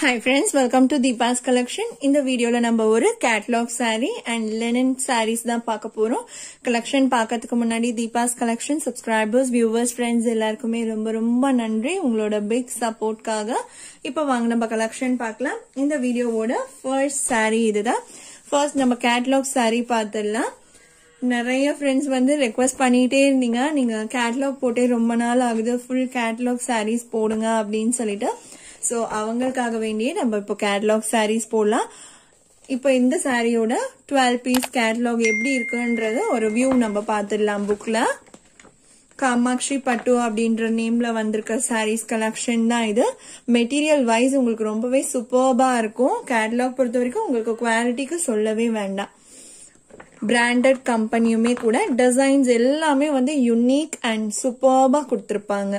hi friends welcome to Deepa's collection இந்த வீடியோல நம்ம ஒரு catalogue saree and linen saris தான் பார்க்க போறோம் கலெக்ஷன் பார்க்கறதுக்கு முன்னாடி Deepa's collection subscribers viewers friends எல்லாருக்குமே ரொம்ப ரொம்ப நன்றி உங்களோட பிக் சப்போர்ட்காக இப்போ வாங்க நம்ம கலெக்ஷன் பார்க்கலாம் இந்த வீடியோவோட ஃபர்ஸ்ட் saree இதுதான் ஃபர்ஸ்ட் நம்ம கேட்லாக் saree பார்த்துடலாம் நிறைய ஃப்ரெண்ட்ஸ் வந்து ரெக்வஸ்ட் பண்ணிட்டே இருந்தீங்க நீங்க கேட்லாக் போட்டே ரொம்ப நாள் ஆகுது ஃபுல் கேட்லாக் சாரீஸ் போடுங்க அப்படின்னு சொல்லிட்டு ஸோ அவங்களுக்காக வேண்டியே நம்ம இப்போ கேட்லாக் சாரீஸ் போடலாம் இப்போ இந்த சாரியோட டுவெல் பீஸ் கேட்லாக் எப்படி இருக்குன்றது ஒரு வியூ நம்ம பார்த்துடலாம் புக்ல காமாட்சி பட்டு அப்படின்ற நேம்ல வந்திருக்க சாரீஸ் கலெக்ஷன் தான் இது மெட்டீரியல் வைஸ் உங்களுக்கு ரொம்பவே சூப்பர்பா இருக்கும் கேட்லாக் பொறுத்த வரைக்கும் உங்களுக்கு குவாலிட்டிக்கு சொல்லவே வேண்டாம் பிராண்டட் கம்பெனியுமே கூட டிசைன்ஸ் எல்லாமே வந்து யுனிக் அண்ட் சூப்பர்பா கொடுத்துருப்பாங்க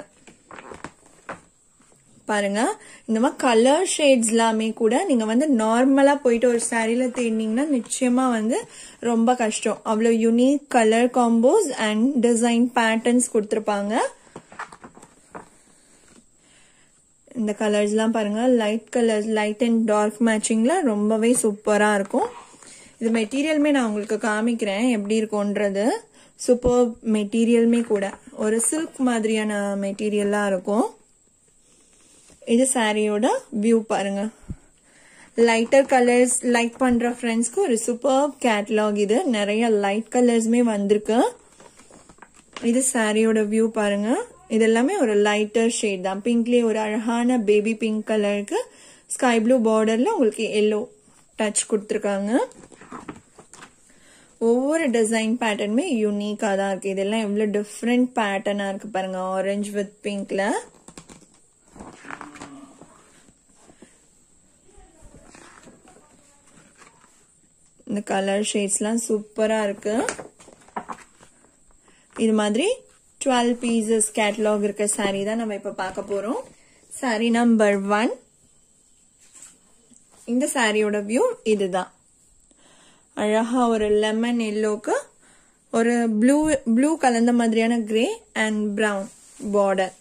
பாருங்க இந்த மாதிரி கலர் ஷேட்ஸ் எல்லாமே கூட நீங்க வந்து நார்மலா போயிட்டு ஒரு சாரியில தேடினீங்கன்னா நிச்சயமா வந்து ரொம்ப கஷ்டம் அவ்வளோ unique colour combos and design patterns கொடுத்துருப்பாங்க இந்த கலர்ஸ்லாம் பாருங்க light colours light and dark மேட்சிங்ல ரொம்பவே சூப்பரா இருக்கும் இது மெட்டீரியலுமே நான் உங்களுக்கு காமிக்கிறேன் எப்படி இருக்கும்ன்றது சூப்பர் மெட்டீரியலுமே கூட ஒரு சில்க் மாதிரியான மெட்டீரியலா இருக்கும் இது சாரியோட வியூ பாருங்க லைட்டர் கலர்ஸ் லைக் பண்ற ஃப்ரெண்ட்ஸ்க்கு ஒரு சூப்பர் கேட்லாக் இது நிறைய லைட் கலர்ஸ்மே வந்திருக்கு இது சாரியோட வியூ பாருங்க இது எல்லாமே ஒரு லைட்டர் ஷேட் தான் பிங்க்லயே ஒரு அழகான பேபி பிங்க் கலருக்கு ஸ்கை ப்ளூ பார்டர்ல உங்களுக்கு எல்லோ டச் கொடுத்துருக்காங்க ஒவ்வொரு டிசைன் பேட்டர்னுமே யூனிக்காக தான் இருக்கு இதெல்லாம் எவ்வளோ டிஃப்ரெண்ட் பேட்டர்னா இருக்கு பாருங்க ஆரஞ்சு வித் பிங்க்ல இந்த கலர் ஷேட்ஸ்லாம் சூப்பராக இருக்கு இது மாதிரி டுவெல் பீசஸ் கேட்டலாக் இருக்க சாரீ தான் நம்ம இப்போ பார்க்க போகிறோம் சாரீ நம்பர் ஒன் இந்த சாரியோட வியூ இதுதான் அழகா ஒரு லெமன் எல்லோக்கு ஒரு ப்ளூ ப்ளூ கலந்த மாதிரியான கிரே அண்ட் ப்ரௌன் பார்டர்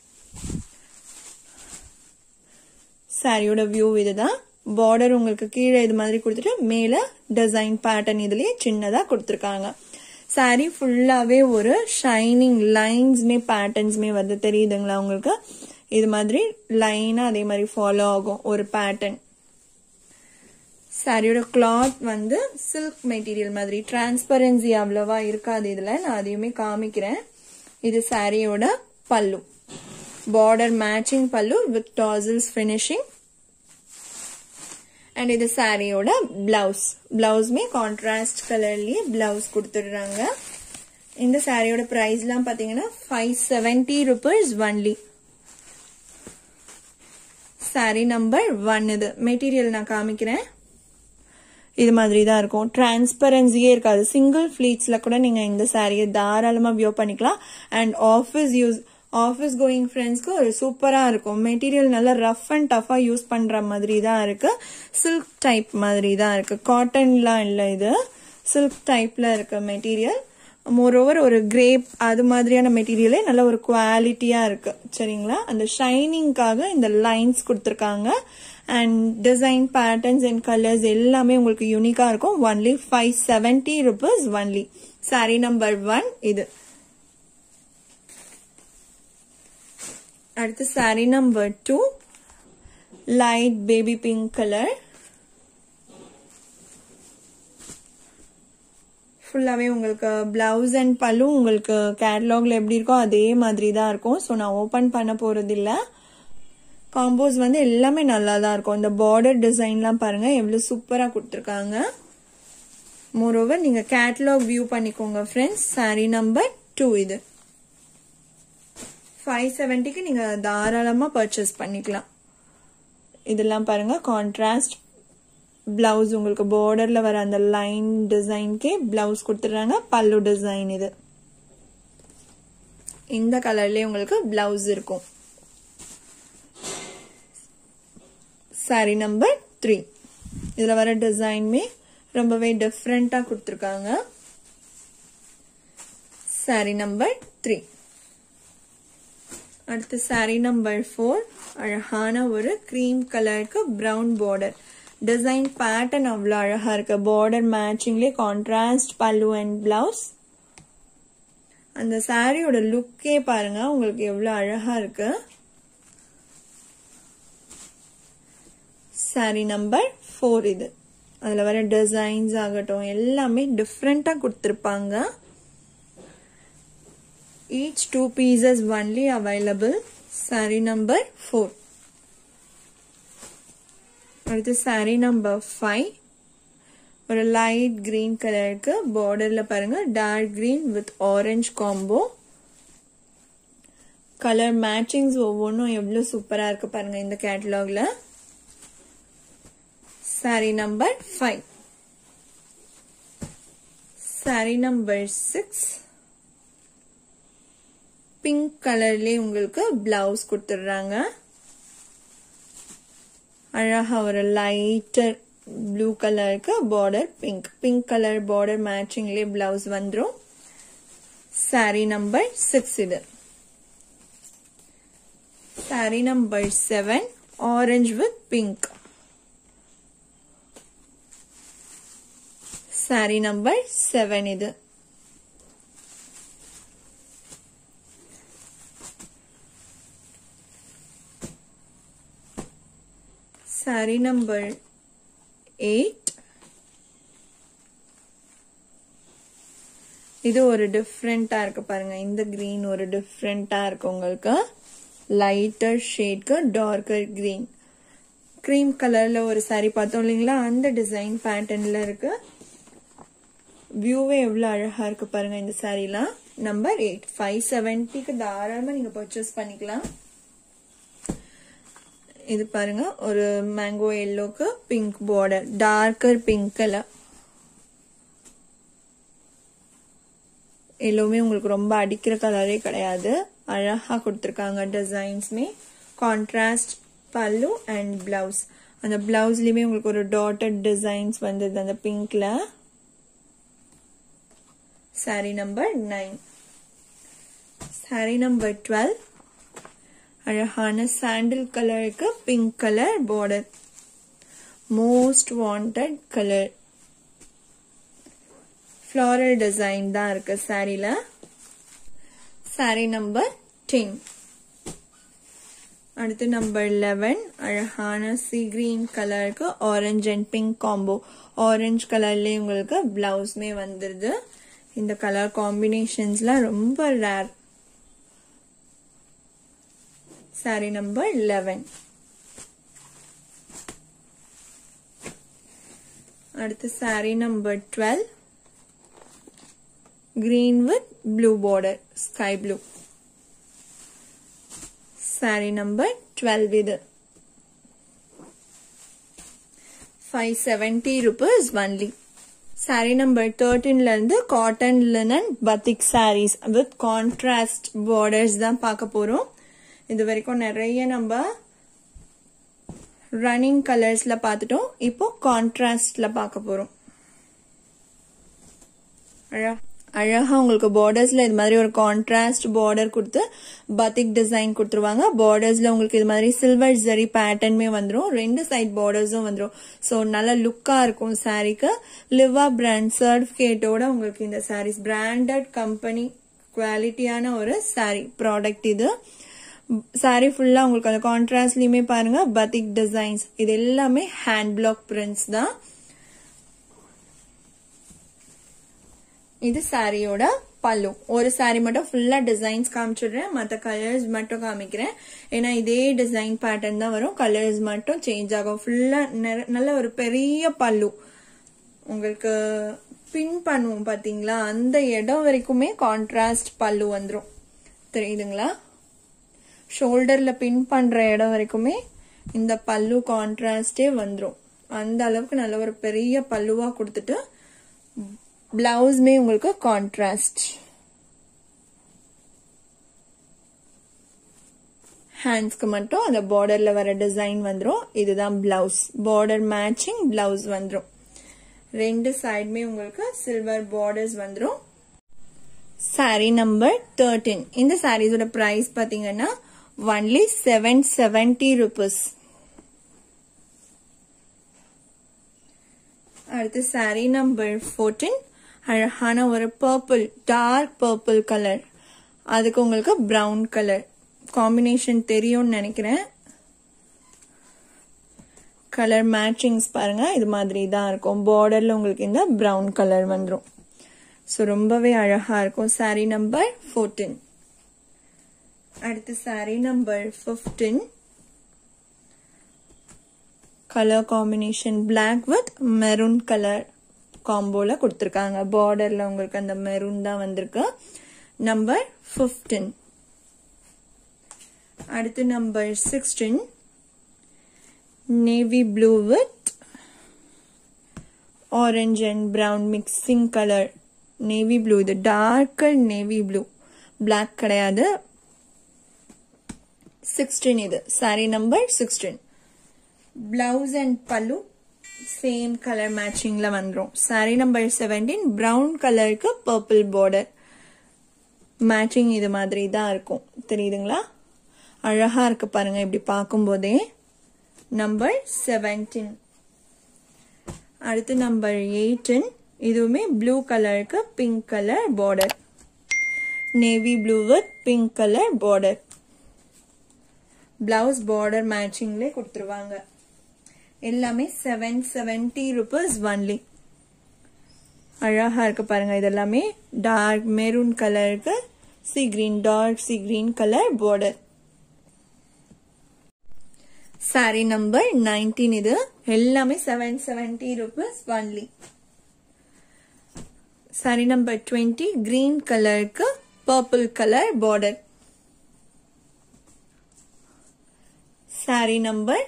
சாரியோட வியூ இதுதான் பார்டர் உங்களுக்கு கீழே இது மாதிரி கொடுத்துட்டு மேல டிசைன் பேட்டர்ன் இதுலயே சின்னதா கொடுத்துருக்காங்க சாரி ஃபுல்லாவே ஒரு ஷைனிங் லைன்ஸ்மே பேட்டர்ன்ஸ்மே வந்து தெரியுதுங்களா உங்களுக்கு இது மாதிரி லைனா அதே மாதிரி ஃபாலோ ஆகும் ஒரு பேட்டர்ன் சாரியோட கிளாத் வந்து சில்க் மெட்டீரியல் மாதிரி டிரான்ஸ்பரன்சி அவ்வளவா இருக்காது இதுல நான் அதையுமே காமிக்கிறேன் இது சாரியோட pallu border matching pallu with tassels finishing and இது சாரியோட பிளவுஸ் பிளவுஸ்மே கான்ட்ராஸ்ட் கலர்லயே பிளவுஸ் கொடுத்துடுறாங்க இந்த சாரியோட பிரைஸ்லாம் பாத்தீங்கன்னா five seventy rupees only sari number one இது மெட்டீரியல் நான் காமிக்கிறேன் இது மாதிரி தான் இருக்கும் டிரான்ஸ்பரன்சியே இருக்காது சிங்கிள் ஃபிளீட்ஸ்ல கூட நீங்க இந்த சாரியை தாராளமா வியோ பண்ணிக்கலாம் and office use office going ஃப்ரெண்ட்ஸ்க்கு ஒரு சூப்பராக இருக்கும் மெட்டீரியல் நல்லா ரஃப் அண்ட் டஃபாக யூஸ் பண்ணுற மாதிரி தான் இருக்கு சில்க் டைப் மாதிரி தான் இருக்கு காட்டன்லாம் இல்லை இது சில்க் டைப்ல இருக்க மெட்டீரியல் மோரோவர் ஒரு கிரேப் அது மாதிரியான மெட்டீரியலே நல்ல ஒரு குவாலிட்டியா இருக்கு சரிங்களா அந்த ஷைனிங்காக இந்த லைன்ஸ் கொடுத்துருக்காங்க and design patterns and colours எல்லாமே உங்களுக்கு யூனிக்கா இருக்கும் only five seventy rupees only sari number one இது அடுத்து sari number two light baby pink colour ஃபுல்லாகவே உங்களுக்கு பிளவுஸ் அண்ட் பல்லு உங்களுக்கு கேட்லாக்ல எப்படி இருக்கோ அதே மாதிரி தான் இருக்கும் ஸோ நான் ஓப்பன் பண்ண போறது இல்லை காம்போஸ் வந்து எல்லாமே நல்லா தான் இருக்கும் இந்த பார்டர் டிசைன்லாம் பாருங்க எவ்வளோ சூப்பராக கொடுத்துருக்காங்க மோரோவர் நீங்கள் கேட்லாக் வியூ பண்ணிக்கோங்க ஃப்ரெண்ட்ஸ் சாரி நம்பர் டூ இது ஃபைவ் செவன்ட்டிக்கு நீங்கள் தாராளமாக பர்ச்சேஸ் பண்ணிக்கலாம் இதெல்லாம் பாருங்க கான்ட்ராஸ்ட் பிளவுஸ் உங்களுக்கு பார்டரில் வர அந்த லைன் டிசைன்கே பிளவுஸ் கொடுத்துட்றாங்க பல்லு டிசைன் இது இந்த கலர்லேயே உங்களுக்கு பிளவுஸ் இருக்கும் சாரி நம்பர் த்ரீ இதில் வர டிசைன்மே ரொம்பவே டிஃப்ரெண்ட்டாக கொடுத்துருக்காங்க சாரி நம்பர் த்ரீ அடுத்து சாரி நம்பர் ஃபோர் அழகான ஒரு க்ரீம் கலருக்கு ப்ரௌன் பார்டர் டிசைன் பேட்டர்ன் அவ்வளோ அழகா இருக்கு பார்டர் மேட்சிங்லேயே கான்ட்ராஸ்ட் பல்லு அண்ட் பிளவுஸ் அந்த சாரியோட லுக்கே பாருங்க உங்களுக்கு எவ்வளோ அழகா இருக்கு சாரி நம்பர் ஃபோர் இது அதில் வர டிசைன்ஸ் ஆகட்டும் எல்லாமே டிஃப்ரெண்ட்டாக கொடுத்துருப்பாங்க each two pieces only available sari number four அடுத்து சாரி நம்பர் ஃபைவ் ஒரு லைட் கிரீன் கலருக்கு பார்டரில் பாருங்க dark green with orange combo colour matchings ஒவ்வொன்றும் எவ்வளோ சூப்பராக இருக்கு பாருங்க இந்த கேட்டலாகில் sari number five sari number six pink கலர்லேயே உங்களுக்கு பிளவுஸ் கொடுத்துடுறாங்க அழகா ஒரு லைட்டர் ப்ளூ கலருக்கு border pink pink colour border மேட்சிங்லேயே பிளவுஸ் வந்துடும் சாரி நம்பர் சிக்ஸ் இது sari number seven orange with pink sorry number seven இது சாரி நம்பர் எயிட் இது ஒரு டிஃப்ரெண்டா இருக்கு பாருங்க இந்த கிரீன் ஒரு டிஃப்ரெண்டா இருக்கு உங்களுக்கு லைட்டர் ஷேட்க்கு டார்க்கர் கிரீன் கிரீம் கலர்ல ஒரு சாரி பார்த்தோம் இல்லைங்களா அந்த டிசைன் பேட்டர்ன்ல இருக்கு வியூவே எவ்வளவு அழகா இருக்கு பாருங்க இந்த சாரீலாம் நம்பர் எயிட் ஃபைவ் செவன்ட்டிக்கு தாராளமா நீங்க பர்ச்சேஸ் பண்ணிக்கலாம் இது பாருங்க ஒரு மேங்கோ எல்லோக்கு pink border darker pink colour எல்லோமே உங்களுக்கு ரொம்ப அடிக்கிற கலரே கிடையாது அழகா கொடுத்துருக்காங்க டிசைன்ஸ்மே கான்ட்ராஸ்ட் பல்லு அண்ட் பிளவுஸ் அந்த பிளவுஸ்லயுமே உங்களுக்கு ஒரு டாட்டட் டிசைன்ஸ் வந்தது அந்த பிங்க்ல sari number nine sari number twelve அழகான சாண்டில் கலருக்கு pink colour border most wanted colour floral design தான் இருக்கு சாரில சாரி நம்பர் டென் அடுத்து நம்பர் லெவன் அழகான சி கிரீன் கலருக்கு orange and pink combo orange கலர்லேயே உங்களுக்கு பிளவுஸ்மே வந்துருது இந்த கலர் காம்பினேஷன்ஸ்லாம் ரொம்ப ரேர் சாரி நம்பர் லெவன் அடுத்து sari number twelve green with blue border sky blue saree number 12 இது 570 rupees only saree number 13 ல இருந்து cotton linen batik sarees with contrast borders தான் பார்க்க போறோம் இது வரைக்கும் நிறைய நம்ம ரன்னிங் கலர்ஸ்ல பார்த்துட்டோம் இப்போ கான்ட்ராஸ்ட்ல பார்க்க போறோம் அழகா அழகா உங்களுக்கு பார்டர்ஸ்ல இது மாதிரி ஒரு கான்ட்ராஸ்ட் பார்டர் கொடுத்து பத்திக் டிசைன் கொடுத்துருவாங்க பார்டர்ஸ்ல உங்களுக்கு இது மாதிரி சில்வர் ஜரி பேட்டர்னுமே வந்துடும் ரெண்டு சைட் பார்டர்ஸும் வந்துடும் ஸோ நல்ல லுக்கா இருக்கும் சாரீக்கு லிவா பிராண்ட் சர்டிபிகேட்டோட உங்களுக்கு இந்த சாரீஸ் பிராண்டட் கம்பெனி குவாலிட்டியான ஒரு சாரீ ப்ராடக்ட் இது சாரி ஃபுல்லா உங்களுக்கு அந்த கான்ட்ராஸ்ட்லயுமே பாருங்க பத்திக் டிசைன்ஸ் இது எல்லாமே ஹேண்ட் பிளாக் பிரிண்ட்ஸ் தான் இது சாரியோட பல்லு ஒரு சாரி மட்டும் ஃபுல்லா டிசைன்ஸ் காமிச்சிடுறேன் மற்ற கலர்ஸ் மட்டும் காமிக்கிறேன் ஏன்னா இதே டிசைன் பேட்டர்ன் தான் வரும் கலர்ஸ் மட்டும் சேஞ்ச் ஆகும் ஃபுல்லா நல்ல ஒரு பெரிய பல்லு உங்களுக்கு பின் பண்ணுவோம் பாத்தீங்களா அந்த இடம் வரைக்குமே கான்ட்ராஸ்ட் பல்லு வந்துடும் தெரியுதுங்களா ஷோல்டர்ல பின் பண்ற இடம் வரைக்குமே இந்த பல்லு கான்ட்ராஸ்டே வந்துடும் அந்த அளவுக்கு நல்ல ஒரு பெரிய பல்லுவா கொடுத்துட்டு பிளவுஸ்மே உங்களுக்கு கான்ட்ராஸ்ட் ஹேண்ட்ஸ்க்கு மட்டும் அந்த பார்டர்ல வர டிசைன் வந்துடும் இதுதான் பிளவுஸ் பார்டர் மேட்சிங் பிளவுஸ் வந்துடும் ரெண்டு சைடுமே உங்களுக்கு சில்வர் பார்டர்ஸ் வந்துடும் சாரி நம்பர் தேர்ட்டீன் இந்த சாரீஸோட பிரைஸ் பாத்தீங்கன்னா ஒன்லி செவன் செவன்டி ருபீஸ் அடுத்து சாரீ நம்பர் ஃபோர்டீன் அழகான ஒரு பர்பிள் டார்க் பர்பிள் கலர் அதுக்கு உங்களுக்கு ப்ரௌன் கலர் காம்பினேஷன் தெரியும்னு நினைக்கிறேன் கலர் மேட்சிங்ஸ் பாருங்க இது மாதிரி தான் இருக்கும் பார்டர்ல உங்களுக்கு இந்த ப்ரௌன் கலர் வந்துடும் ஸோ ரொம்பவே அழகா இருக்கும் சாரீ நம்பர் ஃபோர்டீன் அடுத்து sari number fifteen colour combination black with maroon colour காம்போல கொடுத்துருக்காங்க பார்டர்ல உங்களுக்கு அந்த மெரூன் தான் வந்திருக்கு நம்பர் ஃபிஃப்டீன் அடுத்து number sixteen navy blue with orange and brown mixing colour navy blue இது டார்க்கர் நேவி ப்ளூ பிளாக் கிடையாது சிக்ஸ்டீன் இது sari number sixteen blouse and pallu same colour மேட்சிங்ல வந்துடும் சாரி நம்பர் செவன்டீன் ப்ரௌன் கலருக்கு பர்பிள் பார்டர் மேட்சிங் இது மாதிரி தான் இருக்கும் தெரியுதுங்களா அழகா இருக்கு பாருங்க இப்படி பார்க்கும்போதே நம்பர் செவன்டீன் அடுத்து நம்பர் எயிட்டீன் இதுவுமே ப்ளூ கலருக்கு pink colour border navy blue with pink colour border blouse border மேட்சிங்லே கொடுத்துருவாங்க எல்லாமே செவன் செவன்டி ருபீஸ் ஒன்லி அழகா இருக்கு பாருங்க இதெல்லாமே டார்க் மெரூன் கலருக்கு sea green dark sea green colour border sari number nineteen இது எல்லாமே seven seventy rupees only sari number twenty green கலருக்கு purple colour border sari number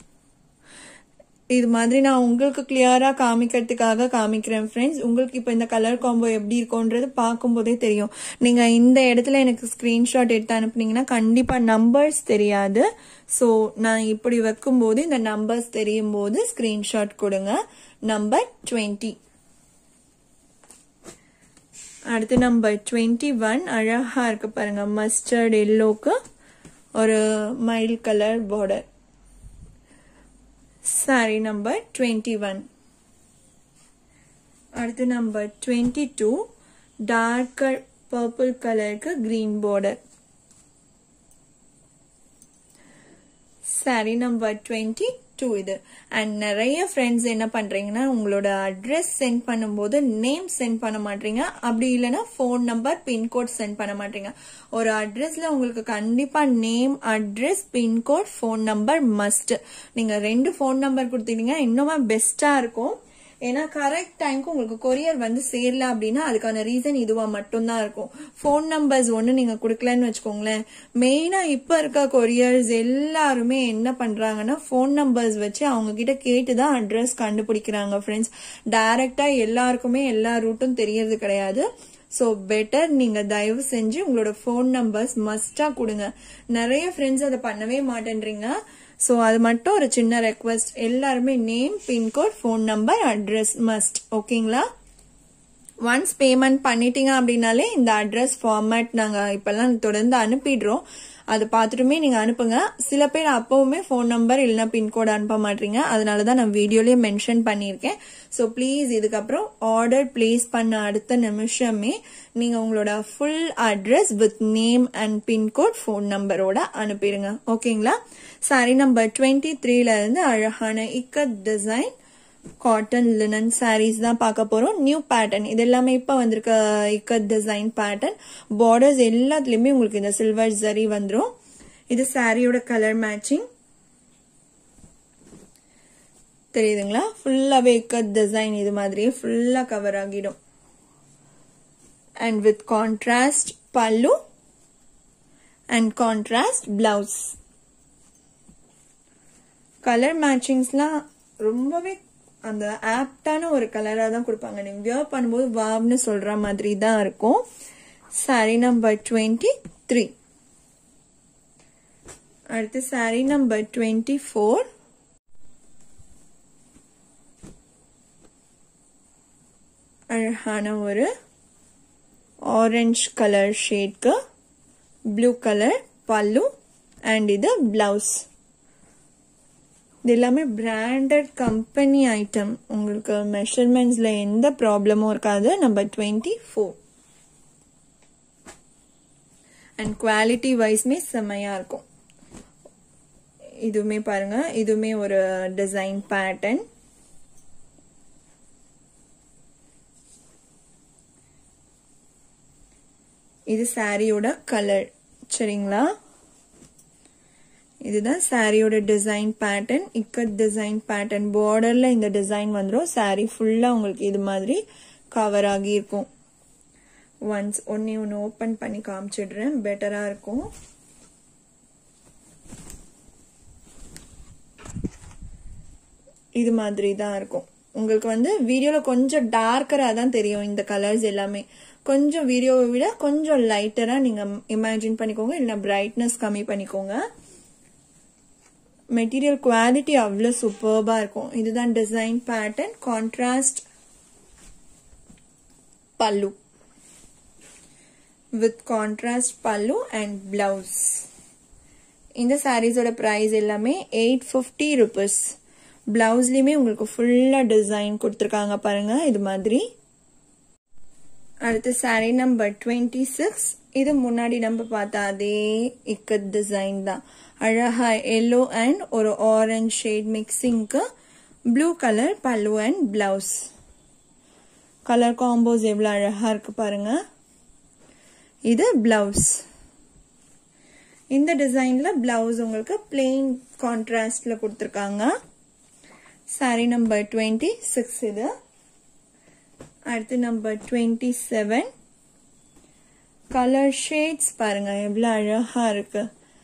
இது மாதிரி நான் உங்களுக்கு கிளியரா காமிக்கிறதுக்காக காமிக்கிறேன் ஃப்ரெண்ட்ஸ் உங்களுக்கு இப்போ இந்த கலர் காம்போ எப்படி இருக்கும்ன்றது பார்க்கும்போதே தெரியும் நீங்க இந்த இடத்துல எனக்கு ஸ்கிரீன்ஷாட் எடுத்து அனுப்புனீங்கன்னா கண்டிப்பா நம்பர்ஸ் தெரியாது ஸோ நான் இப்படி வைக்கும்போது இந்த நம்பர்ஸ் தெரியும் போது ஸ்கிரீன்ஷாட் கொடுங்க நம்பர் டுவெண்ட்டி அடுத்து நம்பர் டுவெண்ட்டி ஒன் அழகா இருக்கு பாருங்க மஸ்டர்ட் எல்லோக்கு ஒரு mild colour border sari number twenty one அடுத்து number twenty two darker purple கலருக்கு green border sari number twenty two இது அண்ட் நிறைய ஃப்ரெண்ட்ஸ் என்ன பண்றீங்கன்னா உங்களோட அட்ரஸ் சென்ட் பண்ணும்போது நேம் சென்ட் பண்ண மாட்டீங்க அப்படி இல்லைன்னா ஃபோன் நம்பர் பின்கோட் சென்ட் பண்ண மாட்டீங்க ஒரு அட்ரஸ்ல உங்களுக்கு கண்டிப்பா name address pincode phone number must நீங்க ரெண்டு ஃபோன் நம்பர் கொடுத்தீங்கன்னா இன்னுமே பெஸ்டா இருக்கும் ஏன்னா கரெக்ட் டைம்க்கு உங்களுக்கு கொரியர் வந்து சேரல அப்படின்னா அதுக்கான ரீசன் இதுவா மட்டும்தான் இருக்கும் ஃபோன் நம்பர்ஸ் ஒன்று நீங்க கொடுக்கலன்னு வச்சுக்கோங்களேன் மெயினா இப்ப இருக்க கொரியர்ஸ் எல்லாருமே என்ன பண்றாங்கன்னா ஃபோன் நம்பர்ஸ் வச்சு அவங்க கிட்ட கேட்டுதான் அட்ரஸ் கண்டுபிடிக்கிறாங்க ஃப்ரெண்ட்ஸ் டைரக்டா எல்லாருக்குமே எல்லா ரூட்டும் தெரியறது கிடையாது ஸோ பெட்டர் நீங்க தயவு செஞ்சு உங்களோட ஃபோன் நம்பர்ஸ் மஸ்டா கொடுங்க நிறைய ஃப்ரெண்ட்ஸ் அதை பண்ணவே மாட்டேன்றீங்க ஸோ அது மட்டும் ஒரு சின்ன ரெக்வஸ்ட் எல்லாருமே name pincode phone number address must ஓகேங்களா ஒன்ஸ் பேமெண்ட் பண்ணிட்டீங்க அப்படின்னாலே இந்த அட்ரஸ் ஃபார்மேட் நாங்கள் இப்பெல்லாம் தொடர்ந்து அனுப்பிடுறோம் அது பார்த்துட்டுமே நீங்கள் அனுப்புங்க சில பேர் அப்பவுமே ஃபோன் நம்பர் இல்லைனா பின்கோட் அனுப்ப மாட்டீங்க அதனால தான் நான் வீடியோலேயே மென்ஷன் பண்ணியிருக்கேன் ஸோ ப்ளீஸ் இதுக்கப்புறம் ஆர்டர் பிளேஸ் பண்ண அடுத்த நிமிஷமே நீங்கள் உங்களோட full address with name and pincode phone நம்பரோட அனுப்பிடுங்க ஓகேங்களா சாரி நம்பர் டுவெண்ட்டி த்ரீல இருந்து அழகான ikat design cotton linen saris தான் பார்க்க போறோம் நியூ பேட்டர்ன் இது எல்லாமே இப்ப வந்திருக்க இக்கத் டிசைன் பேட்டர்ன் பார்டர்ஸ் எல்லாத்துலயுமே உங்களுக்கு இந்த சில்வர் ஜரி வந்துடும் இது சாரியோட கலர் மேட்சிங் தெரியுதுங்களா ஃபுல்லாவே இக்கத் டிசைன் இது மாதிரியே ஃபுல்லா கவர் ஆகிடும் and with contrast pallu and contrast blouse colour மேட்சிங்ஸ்லாம் ரொம்பவே அந்த ஆப்டான ஒரு கலராக தான் கொடுப்பாங்க நீங்கள் வியர் பண்ணும்போது வாவ்னு சொல்கிற மாதிரி தான் இருக்கும் சாரி நம்பர் டுவெண்ட்டி த்ரீ அடுத்து சாரி நம்பர் டுவெண்ட்டி ஃபோர் அழகான ஒரு ஆரஞ்ச் கலர் ஷேட்க்கு ப்ளூ கலர் பல்லு அண்ட் இது பிளவுஸ் இது எல்லாமே பிராண்டட் கம்பெனி ஐட்டம் உங்களுக்கு மெஷர்மெண்ட்ஸில் எந்த ப்ராப்ளமும் இருக்காது number twenty four and quality வைஸ்மே செம்மையாக இருக்கும் இதுவுமே பாருங்க இதுவுமே ஒரு டிசைன் பேட்டர்ன் இது சாரியோட கலர் சரிங்களா இதுதான் சாரியோட design pattern ikat design pattern பார்டர்ல இந்த டிசைன் வந்துடும் சாரி ஃபுல்லா உங்களுக்கு இது மாதிரி கவர் ஆகி இருக்கும் ஒன்ஸ் ஒன்னே ஒன்று ஓப்பன் பண்ணி காமிச்சிடுறேன் பெட்டரா இருக்கும் இது மாதிரி தான் இருக்கும் உங்களுக்கு வந்து வீடியோல கொஞ்சம் டார்க்கரா தான் தெரியும் இந்த கலர்ஸ் எல்லாமே கொஞ்சம் வீடியோவை விட கொஞ்சம் லைட்டரா நீங்க இமேஜின் பண்ணிக்கோங்க இல்லைன்னா பிரைட்னஸ் கம்மி பண்ணிக்கோங்க மெட்டீரியல் குவாலிட்டி அவ்வளோ சூப்பர்பா இருக்கும் இதுதான் design pattern contrast pallu with contrast pallu and blouse இந்த சாரீஸோட ப்ரைஸ் எல்லாமே எயிட் ஃபிஃப்டி ருபீஸ் பிளவுஸ்லயுமே உங்களுக்கு ஃபுல்லா டிசைன் கொடுத்துருக்காங்க பாருங்க இது மாதிரி அடுத்து சாரீ நம்பர் டுவெண்ட்டி சிக்ஸ் இது முன்னாடி நம்ம பார்த்த அதே இக்கத் டிசைன் தான் அழகா எல்லோ அண்ட் ஒரு ஆரஞ்ச் ஷேட் மிக்சிங்க்கு blue colour pallu and blouse colour combos எவ்வளோ அழகா இருக்கு பாருங்க இது பிளவுஸ் இந்த டிசைன்ல பிளவுஸ் உங்களுக்கு பிளெயின் கான்ட்ராஸ்ட்ல கொடுத்துருக்காங்க சாரி நம்பர் டுவெண்ட்டி சிக்ஸ் இது அடுத்து number twenty seven colour shades பாருங்க எவ்வளவு அழகா இருக்கு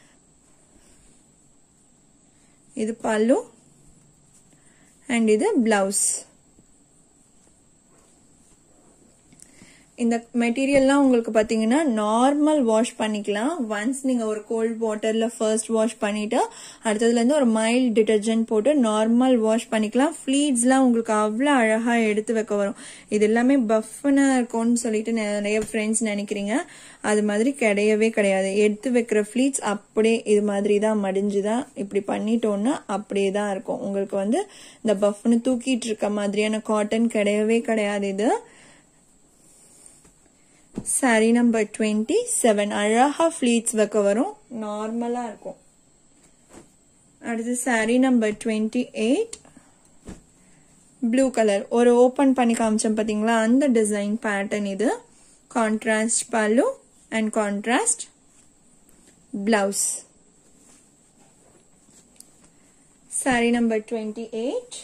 இது பல்லு அண்ட் இது பிளவுஸ் இந்த மெட்டீரியல்லாம் உங்களுக்கு பார்த்தீங்கன்னா நார்மல் வாஷ் பண்ணிக்கலாம் ஒன்ஸ் நீங்கள் ஒரு கோல்ட் வாட்டரில் ஃபர்ஸ்ட் வாஷ் பண்ணிட்டு அடுத்ததுலேருந்து ஒரு மைல்ட் டிட்டர்ஜென்ட் போட்டு நார்மல் வாஷ் பண்ணிக்கலாம் ஃப்ளீட்ஸ்லாம் உங்களுக்கு அவ்வளோ அழகாக எடுத்து வைக்க வரும் இது எல்லாமே பஃப்னா இருக்கும்னு சொல்லிட்டு நிறைய ஃப்ரெண்ட்ஸ் நினைக்கிறீங்க அது மாதிரி கிடையவே கிடையாது எடுத்து வைக்கிற ஃப்ளீட்ஸ் அப்படியே இது மாதிரி தான் மடிஞ்சு தான் இப்படி பண்ணிட்டோம்னா அப்படியே தான் இருக்கும் உங்களுக்கு வந்து இந்த பஃப்னு தூக்கிட்டு இருக்க மாதிரியான காட்டன் கிடையவே கிடையாது இது சாரி நம்பர் டுவெண்ட்டி செவன் அழகா ஃபிளீட்ஸ் வைக்க வரும் நார்மலா இருக்கும் அடுத்து sari number twenty eight blue colour ஒரு ஓப்பன் பண்ணி காமிச்சோம் பாத்தீங்களா அந்த டிசைன் பேட்டர்ன் இது contrast pallu and contrast blouse sari number twenty eight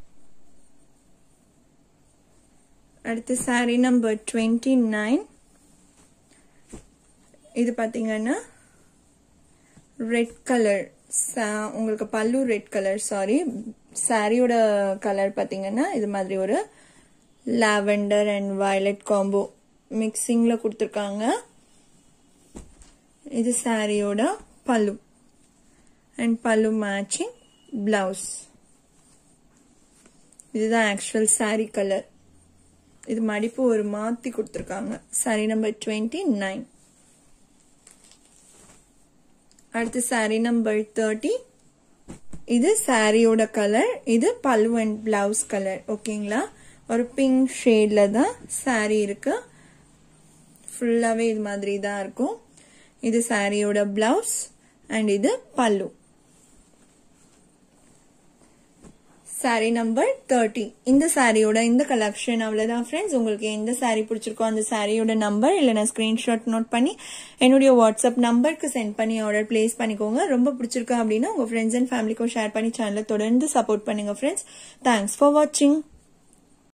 அடுத்து சாரி நம்பர் டுவெண்ட்டி நைன் இது பார்த்தீங்கன்னா ரெட் கலர் உங்களுக்கு பல்லு ரெட் கலர் சாரி சாரியோட கலர் பார்த்தீங்கன்னா இது மாதிரி ஒரு லாவெண்டர் அண்ட் வயலட் காம்போ மிக்சிங்கில் கொடுத்துருக்காங்க இது சாரியோட பல்லு அண்ட் பல்லு மேட்சிங் பிளவுஸ் இதுதான் ஆக்சுவல் சாரி கலர் இது மடிப்பு ஒரு மாத்தி கொடுத்துருக்காங்க சாரி நம்பர் டுவெண்ட்டி நைன் அடுத்து சாரி நம்பர் தேர்ட்டி இது சாரியோட கலர் இது பல்லு அண்ட் பிளவுஸ் கலர் ஓகேங்களா ஒரு பிங்க் ஷேட்ல தான் சாரி இருக்கு ஃபுல்லாவே இது மாதிரி தான் இருக்கும் இது சாரியோட பிளவுஸ் அண்ட் இது பல்லு சாரி நம்பர் தேர்ட்டி இந்த சாரியோட இந்த கலெக்ஷன் அவ்வளவுதான் ஃப்ரெண்ட்ஸ் உங்களுக்கு எந்த சாரி பிடிச்சிருக்கோ அந்த சாரியோட நம்பர் இல்லைனா ஸ்கிரீன்ஷாட் நோட் பண்ணி என்னுடைய வாட்ஸ்அப் நம்பருக்கு சென்ட் பண்ணி ஆர்டர் பிளேஸ் பண்ணிக்கோங்க ரொம்ப பிடிச்சிருக்கா அப்படின்னா உங்க ஃப்ரெண்ட்ஸ் அண்ட் ஃபேமிலிக்கும் ஷேர் பண்ணி சேனலை தொடர்ந்து சப்போர்ட் பண்ணுங்க ஃப்ரெண்ட்ஸ் தேங்க்ஸ் ஃபார் வாட்சிங்